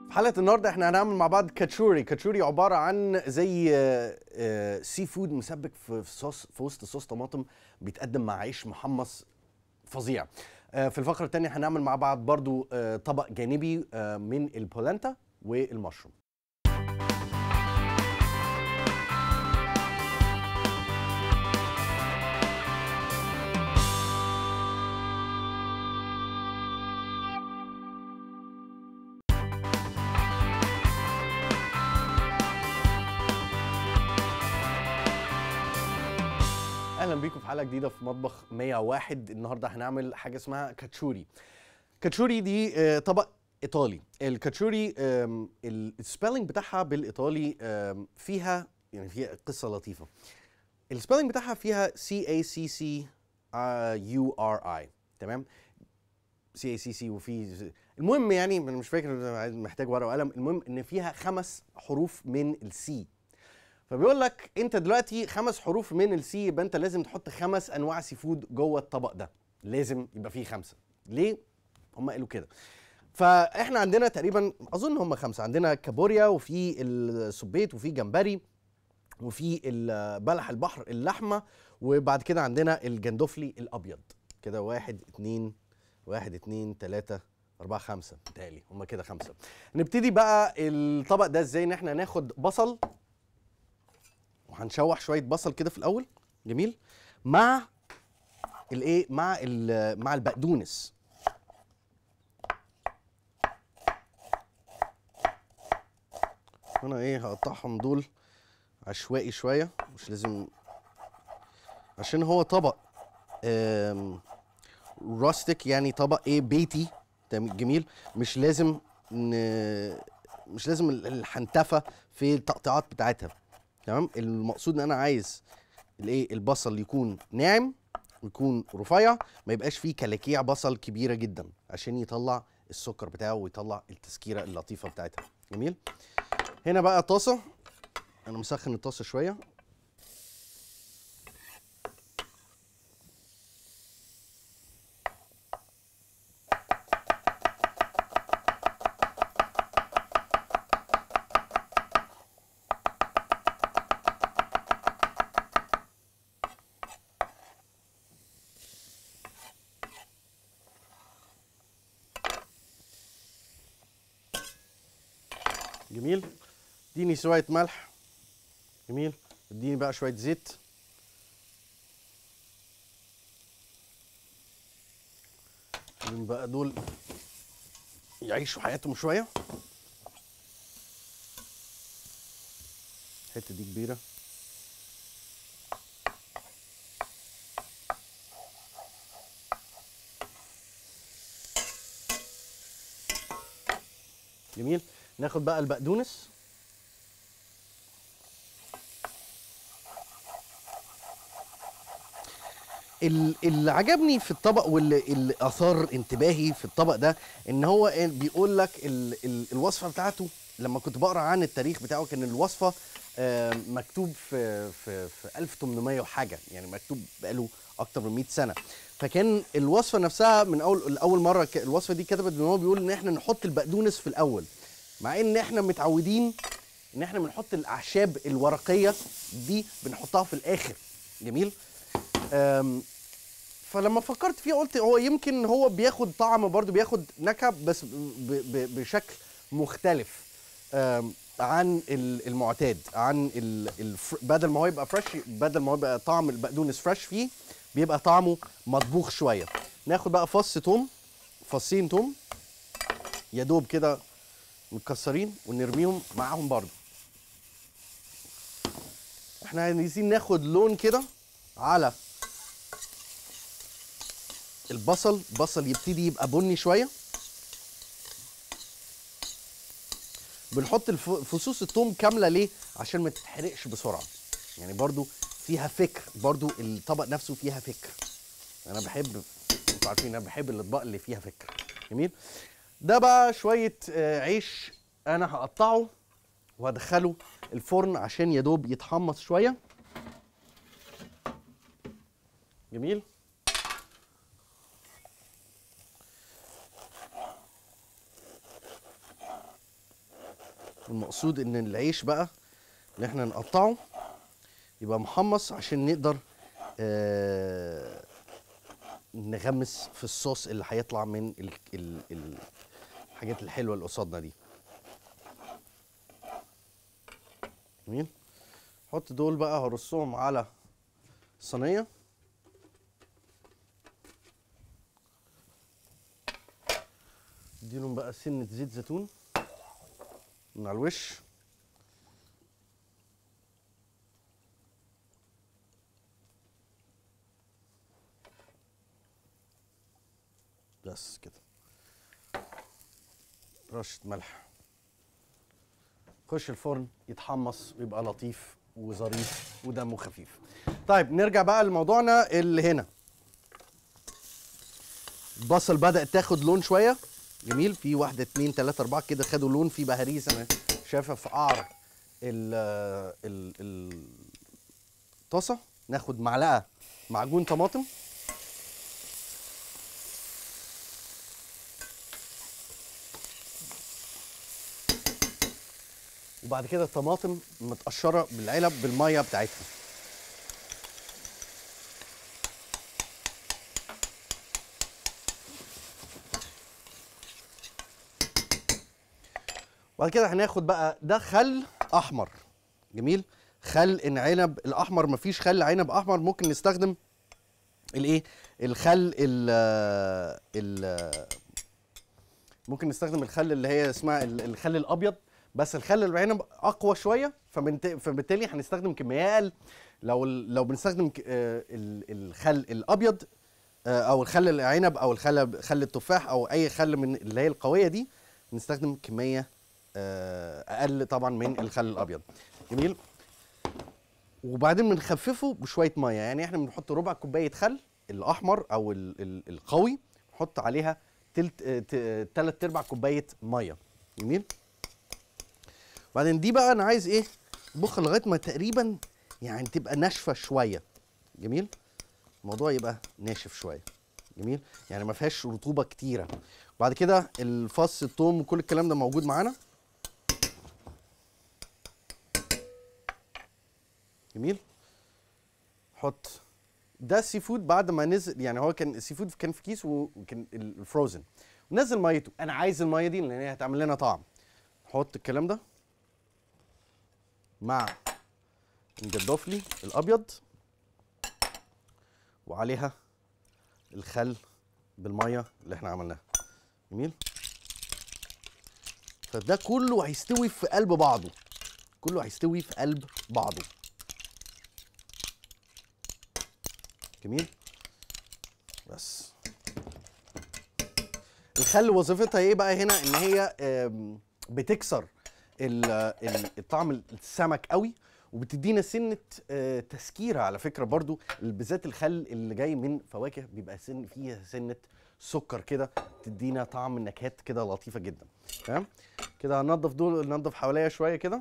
في حلقه النهارده احنا هنعمل مع بعض كاتشوري كاتشوري عباره عن زي آه، آه، سي فود مسبك في في صوص في وسط صوص طماطم بيتقدم مع عيش محمص فظيع آه، في الفقره الثانيه هنعمل مع بعض برضو آه، طبق جانبي آه، من البولنتا والمشروم اهلا بيكم في حلقه جديده في مطبخ 101 النهارده هنعمل حاجه اسمها كاتشوري كاتشوري دي آه، طبق ايطالي الكاتشوري آم، ال- السبيلنج بتاعها بالايطالي آم، فيها يعني فيها قصه لطيفه السبيلنج بتاعها فيها سي اي سي سي يو ار اي تمام سي اي سي سي وفي المهم يعني انا مش فاكر عايز- محتاج ورقه وقلم المهم ان فيها خمس حروف من السي فبيقول لك انت دلوقتي خمس حروف من السي يبقى انت لازم تحط خمس انواع سي فود جوه الطبق ده لازم يبقى فيه خمسه ليه هم قالوا كده فاحنا عندنا تقريبا اظن هم خمسه عندنا كابوريا وفي السبيت وفي جمبري وفي ال- بلح البحر اللحمه وبعد كده عندنا الجندفلي الابيض كده واحد اتنين واحد اتنين تلاته أربعة خمسة بتهيألي هما كده خمسة نبتدي بقى الطبق ده ازاي ان احنا ناخد بصل وهنشوح شويه بصل كده في الاول جميل مع الايه مع ال- مع البقدونس انا ايه هقطعهم دول عشوائي شويه مش لازم عشان هو طبق راستيك يعني طبق ايه بيتي تم- جميل مش لازم ن... مش لازم ال- الحنتفه في التقطيعات بتاعتها تمام المقصود ان انا عايز الايه البصل يكون ناعم ويكون رفيع ما يبقاش فيه كلاكيع بصل كبيره جدا عشان يطلع السكر بتاعه ويطلع التسكيره اللطيفه بتاعتها جميل هنا بقى طاسه انا مسخن الطاسه شويه جميل اديني شويه ملح جميل اديني بقى شويه زيت خليهم بقى دول يعيشوا حياتهم شويه الحته دي كبيره جميل ناخد بقى البقدونس ال- اللي عجبني في الطبق واللي اللي اثار انتباهي في الطبق ده ان هو إيه بيقول لك ال ال الوصفه بتاعته لما كنت بقرا عن التاريخ بتاعه كان الوصفه آه، مكتوب في في في 1800 وحاجه يعني مكتوب بقاله اكتر من 100 سنه فكان الوصفه نفسها من اول اول مره ك- الوصفه دي كتبت ان هو بيقول ان احنا نحط البقدونس في الاول مع ان احنا متعودين ان احنا بنحط الاعشاب الورقيه دي بنحطها في الاخر جميل أم، فلما فكرت فيه قلت هو يمكن هو بياخد طعم برضه بياخد نكهه بس ب ب بشكل مختلف أم، عن ال- المعتاد عن ال الفر... بدل ما هو يبقى فريش بدل ما هو يبقى طعم البقدونس فريش فيه بيبقى طعمه مطبوخ شويه ناخد بقى فص توم فصين توم يا دوب كده متكسرين ونرميهم معاهم برضه احنا عايزين ناخد لون كده على البصل البصل يبتدي يبقى بني شويه بنحط الف- فصوص الثوم كامله ليه عشان ما تتحرقش بسرعه يعني برضو فيها فكر برضو الطبق نفسه فيها فكر انا بحب انتوا عارفين انا بحب الاطباق اللي فيها فكر جميل ده بقى شويه آه، عيش انا هقطعه وهدخله الفرن عشان يا دوب يتحمص شويه جميل المقصود ان العيش بقى اللي احنا نقطعه يبقى محمص عشان نقدر آه نغمس في الصوص اللي هيطلع من ال ال ال الحاجات الحلوه اللي قصادنا دي جميل حط دول بقى هرصهم على الصينيه اديلهم بقى سنه زيت زيتون من على الوش بس كده رشة ملح خش الفرن يتحمص ويبقى لطيف وظريف ودمه خفيف طيب نرجع بقى لموضوعنا اللي هنا البصل بدأت تاخد لون شوية جميل في واحدة اتنين تلاتة أربعة كده خدوا لون في بهاريز أنا شايفها في قعر ال- ال- الطاسة ناخد معلقة معجون طماطم وبعد كده الطماطم متقشره بالعلب بالميه بتاعتها وبعد كده هناخد بقى ده خل احمر جميل خل العنب الاحمر مفيش خل عنب احمر ممكن نستخدم الايه الخل ال ال ممكن نستخدم الخل اللي هي اسمها ال- الخل الابيض بس الخل العنب اقوى شويه فبنت- فبالتالي هنستخدم كميه اقل لو ال- لو بنستخدم ك- آه، ال- الخل الابيض آه، او الخل العنب او الخل خل التفاح او اي خل من اللي هي القويه دي نستخدم كميه آه، اقل طبعا من الخل الابيض جميل وبعدين بنخففه بشويه ميه يعني احنا بنحط ربع كوبايه خل الاحمر او ال- ال- القوي نحط عليها تلت آه، ت- تلات ارباع كوبايه ميه جميل وبعدين دي بقى انا عايز ايه بخ لغايه ما تقريبا يعني تبقى ناشفه شويه جميل الموضوع يبقى ناشف شويه جميل يعني ما فيهاش رطوبه كتيره وبعد كده الفص الثوم وكل الكلام ده موجود معانا جميل حط ده السي فود بعد ما نزل يعني هو كان السي فود كان في كيس وكان الفروزن ونزل ميته انا عايز الميه دي لان هي هتعمل لنا طعم حط الكلام ده مع الجدوفلي الابيض وعليها الخل بالميه اللي احنا عملناها جميل فده كله هيستوي في قلب بعضه كله هيستوي في قلب بعضه جميل بس الخل وظيفتها ايه بقى هنا ان هي آم، بتكسر ال- ال- الطعم السمك قوي وبتدينا سنه آه، تسكيره على فكره برضو بالذات الخل اللي جاي من فواكه بيبقى سن فيها سنه سكر كده تدينا طعم نكهات كده لطيفه جدا تمام كده هننضف دول ننضف حواليها شويه كده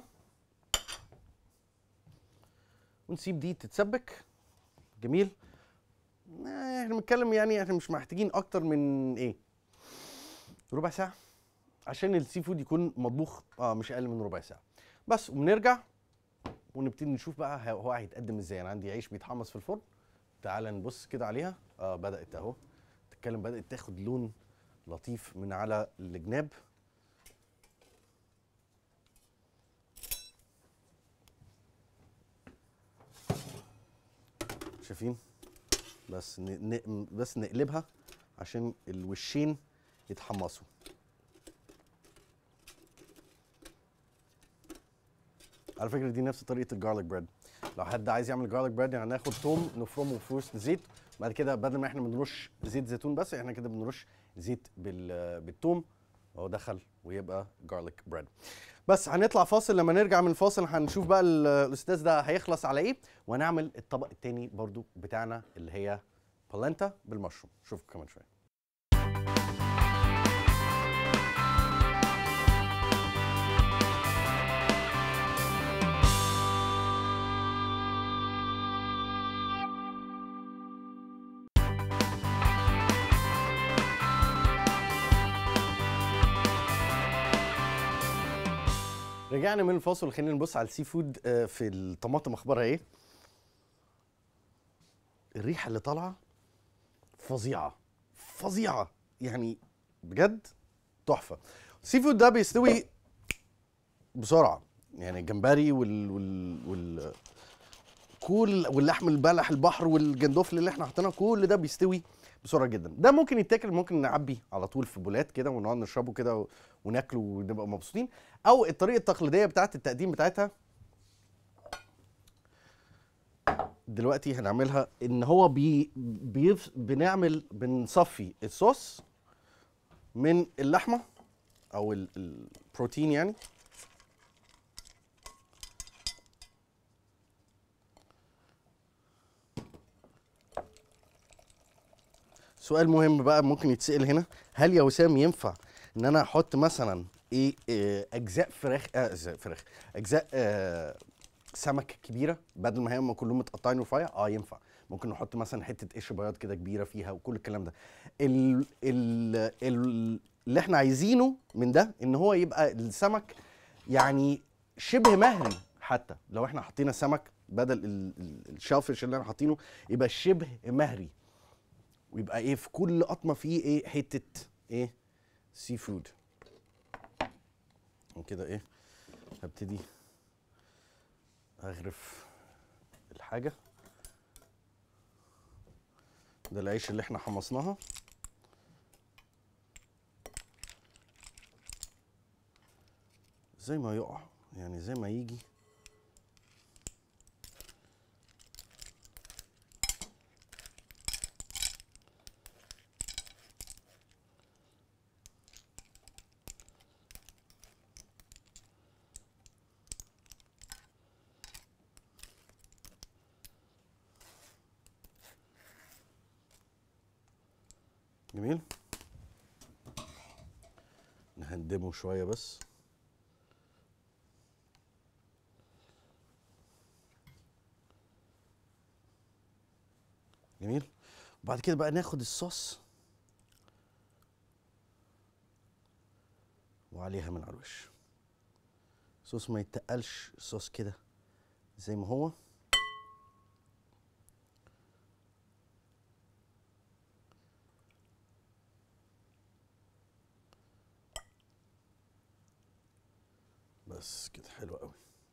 ونسيب دي تتسبك جميل آه، احنا بنتكلم يعني احنا مش محتاجين اكتر من ايه ربع ساعه عشان السي فود يكون مطبوخ اه مش اقل من ربع ساعه بس وبنرجع ونبتدي نشوف بقى ه- هو هيتقدم ازاي انا عندي عيش بيتحمص في الفرن تعال نبص كده عليها اه بدات اهو تتكلم بدات تاخد لون لطيف من على الجناب شايفين بس ن... ن... بس نقلبها عشان الوشين يتحمصوا على فكره دي نفس طريقه الجارليك بريد لو حد عايز يعمل جارليك بريد يعني هناخد توم نفرمه في وسط زيت بعد كده بدل ما احنا بنرش زيت زيتون بس احنا كده بنرش زيت بال... بالثوم وهو دخل ويبقى جارليك بريد بس هنطلع فاصل لما نرجع من الفاصل هنشوف بقى ال- الاستاذ ده هيخلص على ايه وهنعمل الطبق التاني برضو بتاعنا اللي هي بالانتا بالمشروم شوفكم كمان شويه رجعنا من الفاصل خلينا نبص على السي فود آه، في الطماطم اخبارها ايه الريحه اللي طالعه فظيعه فظيعه يعني بجد تحفه السي فود ده بيستوي بسرعه يعني الجمبري وال وال وال كل واللحم البلح البحر والجندوفلي اللي احنا حاطينها كل ده بيستوي بسرعه جدا ده ممكن يتاكل ممكن نعبي على طول في بولات كده ونقعد نشربه كده و- وناكله ونبقى مبسوطين او الطريقه التقليديه بتاعه التقديم بتاعتها دلوقتي هنعملها ان هو بي بيف بنعمل بنصفي الصوص من اللحمه او ال- البروتين يعني سؤال مهم بقى ممكن يتسأل هنا هل يا وسام ينفع ان انا احط مثلا ايه آه، اجزاء فراخ آه أجزاء فراخ اجزاء آه سمك كبيره بدل ما هم كلهم متقطعين رفيع اه ينفع ممكن نحط مثلا حته قش بياض كده كبيره فيها وكل الكلام ده ال ال ال اللي احنا عايزينه من ده ان هو يبقى السمك يعني شبه مهري حتى لو احنا حطينا سمك بدل ال- ال- الشellfish اللي احنا حاطينه يبقى شبه مهري ويبقى ايه في كل قطمه فيه ايه حته ايه سي فود وكده ايه هبتدي اغرف الحاجه ده العيش اللي احنا حمصناها زي ما يقع يعني زي ما يجي جميل نهندمه شويه بس جميل وبعد كده بقى ناخد الصوص وعليها من على الوش الصوص ما يتقلش الصوص كده زي ما هو بس كده حلو قوي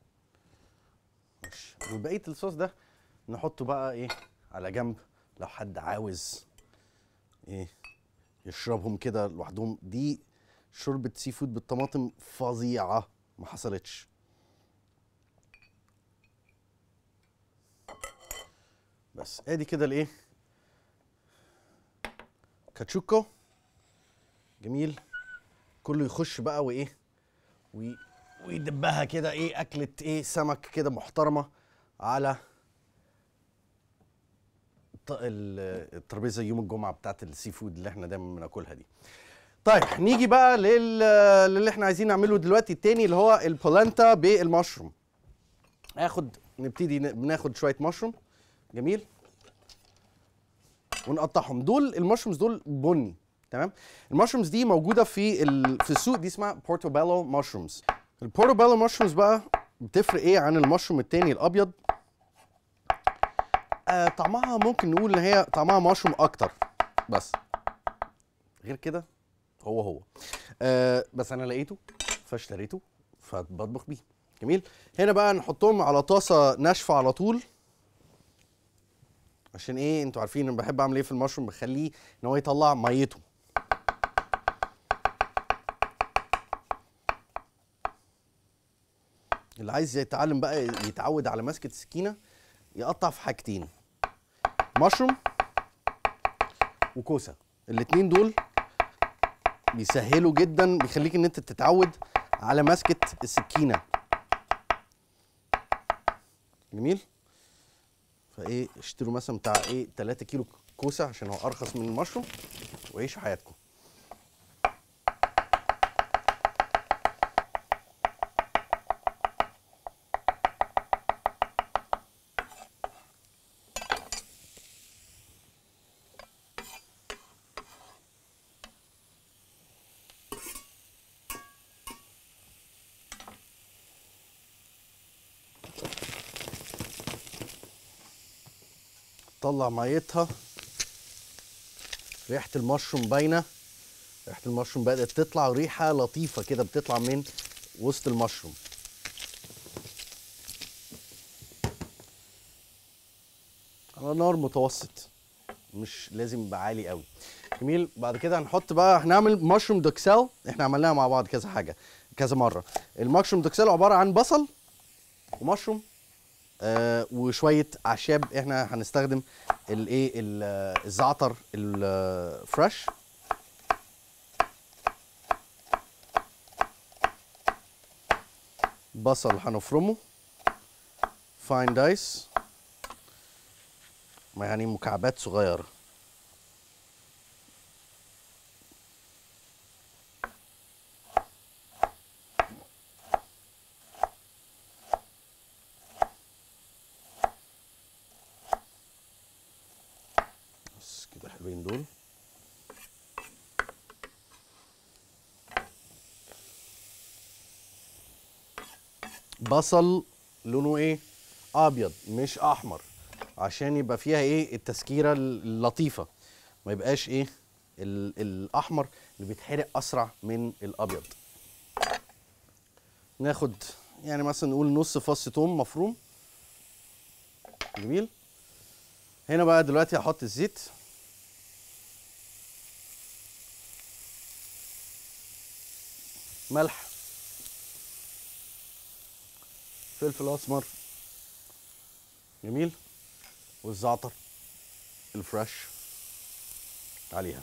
ماشي وبقيه الصوص ده نحطه بقى ايه على جنب لو حد عاوز ايه يشربهم كده لوحدهم دي شوربه سي فود بالطماطم فظيعه ما حصلتش بس ادي كده الايه كاتشوكو جميل كله يخش بقى وايه وي- ويدبها كده ايه اكله ايه سمك كده محترمه على الط- ال- الترابيزه يوم الجمعه بتاعت السي فود اللي احنا دايما بناكلها دي طيب نيجي بقى لل للي احنا عايزين نعمله دلوقتي التاني اللي هو البولانتا بالمشروم اخد نبتدي ن- بناخد شويه مشروم جميل ونقطعهم دول المشرومز دول بني تمام المشرومز دي موجوده في ال... في السوق دي اسمها بورتوبيلو مشرومز البورتوبيلو مشرومز بقى بتفرق ايه عن المشروم التاني الابيض آه طعمها ممكن نقول ان هي طعمها مشروم اكتر بس غير كده هو هو آه بس انا لقيته فاشتريته فبطبخ بيه جميل هنا بقى نحطهم على طاسه ناشفه على طول عشان ايه انتوا عارفين انا بحب اعمل ايه في المشروم بخليه ان هو يطلع ميته اللي عايز يتعلم بقى يتعود على مسكه السكينه يقطع في حاجتين مشروم وكوسه الاتنين دول بيسهلوا جدا بيخليك ان انت تتعود على مسكه السكينه جميل فايه اشتروا مثلا بتاع ايه 3 كيلو كوسه عشان هو ارخص من المشروم وعيشوا حياتكم تطلع ميتها ريحه المشروم باينه ريحه المشروم بدات تطلع ريحه لطيفه كده بتطلع من وسط المشروم على نار متوسط مش لازم يبقى عالي قوي جميل بعد كده هنحط بقى هنعمل مشروم دوكسال احنا عملناها مع بعض كذا حاجه كذا مره المشروم دوكسال عباره عن بصل ومشروم آه وشويه اعشاب احنا هنستخدم الايه ال- الزعتر الفريش بصل هنفرمه فاين دايس يعني مكعبات صغيره بس كده حلوين دول بصل لونه ايه ابيض مش احمر عشان يبقى فيها ايه التسكيره اللطيفه ما يبقاش ايه ال- الاحمر اللي بيتحرق اسرع من الابيض ناخد يعني مثلا نقول نص فص توم مفروم جميل هنا بقى دلوقتي هحط الزيت ملح فلفل اسمر جميل والزعتر الفريش عليها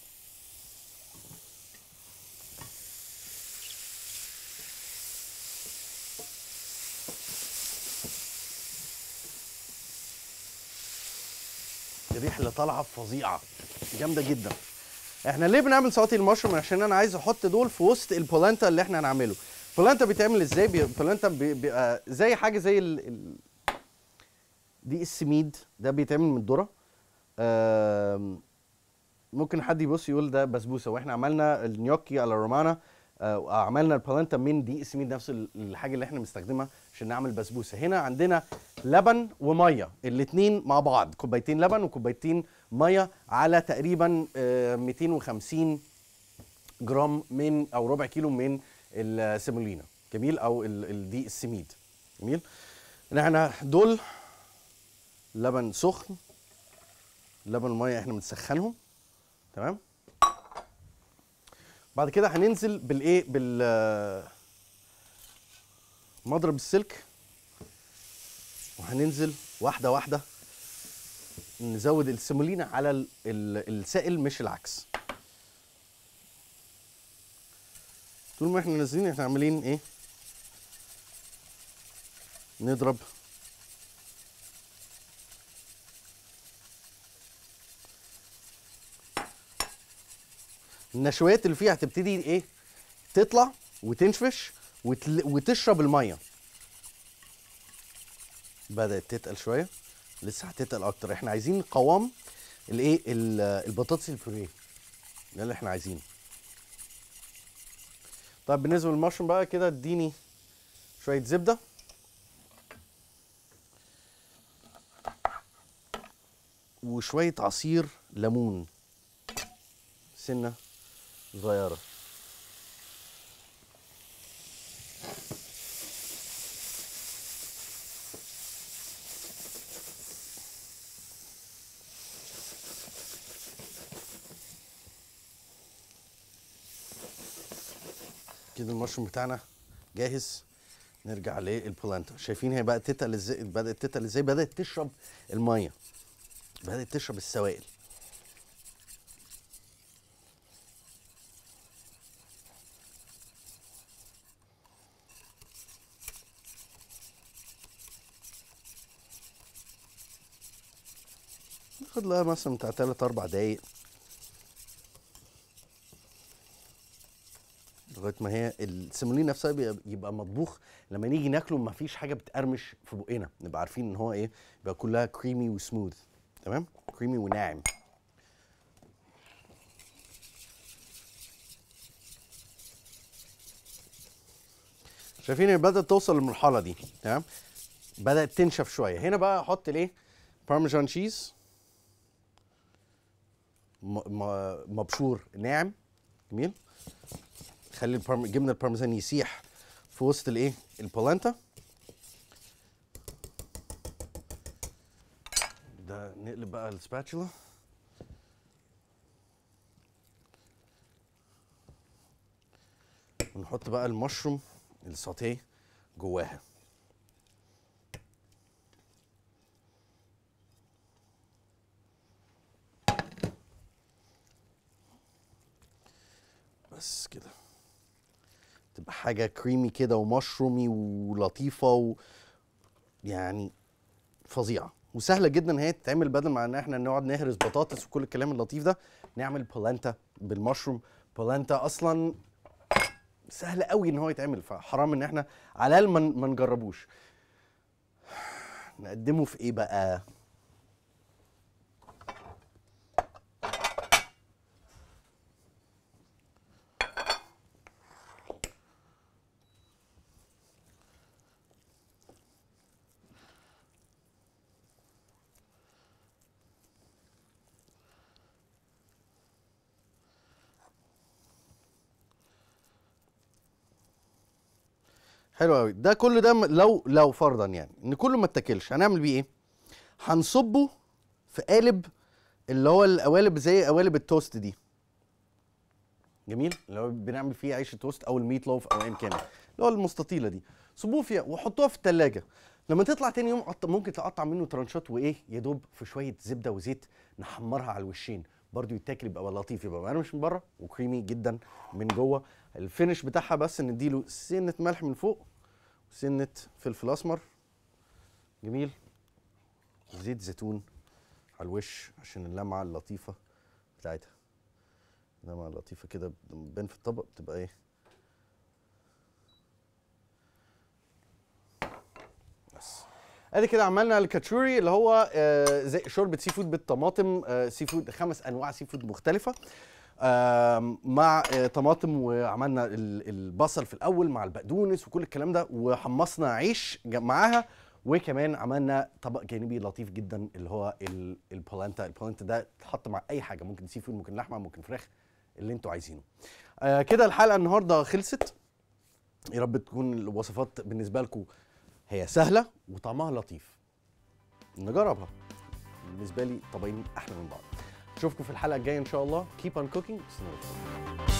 الريحه اللي طالعه فظيعه جامده جدا احنا ليه بنعمل سلطه المشروم عشان انا عايز احط دول في وسط البولانتا اللي احنا هنعمله البولانتا بيتعمل ازاي بي- البولانتا بي- بيبقى زي حاجه زي ال... ال... دي السميد ده بيتعمل من الذره آم، ممكن حد يبص يقول ده بسبوسه واحنا عملنا النيوكي على رومانا آه، عملنا البولانتا من دي السميد نفس ال- الحاجه اللي احنا بنستخدمها عشان نعمل بسبوسه هنا عندنا لبن وميه الاثنين مع بعض كوبايتين لبن وكوبايتين ميه على تقريبا آه، 250 جرام من او ربع كيلو من السيمولينا جميل او ال- ال- دي السميد جميل إن احنا دول لبن سخن لبن الميه احنا بنسخنهم تمام بعد كده هننزل بالايه بال مضرب السلك وهننزل واحده واحده نزود السيمولينا على ال- ال- السائل مش العكس طول ما احنا نازلين احنا عاملين ايه نضرب النشويات اللي فيها هتبتدي ايه تطلع وتنفش وتل... وتشرب الميه بدات تتقل شويه لسه هتتقل اكتر احنا عايزين قوام الايه ال- البطاطس البوريه ده اللي احنا عايزينه طيب بالنسبه للمشروم بقى كده اديني شويه زبده وشويه عصير ليمون سنه صغيره كده المشروم بتاعنا جاهز نرجع للبولانتا شايفين هي بقت تتقل ازاي بدات تتقل ازاي بدات تشرب الميه بدات تشرب السوائل ناخد لها مثلا بتاع تلات اربع دقايق لغايه ما هي السيمولين نفسها بيبقى, يبقى مطبوخ لما نيجي ناكله ما فيش حاجه بتقرمش في بقنا نبقى عارفين ان هو ايه يبقى كلها كريمي وسموث تمام كريمي وناعم شايفين هي بدات توصل للمرحله دي تمام بدات تنشف شويه هنا بقى احط الايه بارميجان تشيز م- م- مبشور ناعم جميل خلي البارم... جبنه البارميزان يسيح في وسط الايه البولانتا ده نقلب بقى السباتشولا ونحط بقى المشروم الساتيه جواها بس كده تبقى حاجه كريمي كده ومشرومي ولطيفه و يعني فظيعه وسهله جدا ان هي تتعمل بدل ما ان احنا نقعد نهرس بطاطس وكل الكلام اللطيف ده نعمل بولانتا بالمشروم بولانتا اصلا سهل قوي ان هو يتعمل فحرام ان احنا على الاقل ما ن- ما نجربوش نقدمه في ايه بقى حلو قوي ده كل ده م- لو لو فرضا يعني ان كله ما اتاكلش هنعمل بيه ايه هنصبه في قالب اللي هو القوالب زي قوالب التوست دي جميل اللي هو بنعمل فيه عيش التوست او الميت لوف او ايا كان اللي هو المستطيله دي صبوه فيها وحطوها في التلاجة لما تطلع تاني يوم قط- ممكن تقطع منه ترانشات وايه يا دوب في شويه زبده وزيت نحمرها على الوشين برضو يتاكل يبقى لطيف يبقى مقرمش من بره وكريمي جدا من جوه الفينش بتاعها بس نديله سنه ملح من فوق سنه فلفل اسمر جميل زيت زيتون على الوش عشان اللمعه اللطيفه بتاعتها اللمعه اللطيفه كده بتبان في الطبق بتبقى ايه بس ادي كده عملنا الكاتشوري اللي هو آه زي شوربه سي فود بالطماطم آه سي فود خمس انواع سي فود مختلفه آم، مع آه، طماطم وعملنا ال- البصل في الاول مع البقدونس وكل الكلام ده وحمصنا عيش ج- معاها وكمان عملنا طبق جانبي لطيف جدا اللي هو ال- البولانتا البولانتا ده تحط مع اي حاجه ممكن سي فود ممكن لحمه ممكن فراخ اللي انتوا عايزينه آه كده الحلقه النهارده خلصت يا رب تكون الوصفات بالنسبه لكم هي سهله وطعمها لطيف نجربها بالنسبه لي طبقين احلى من بعض اشوفكم في الحلقه الجايه ان شاء الله keep on cooking It's not a problem.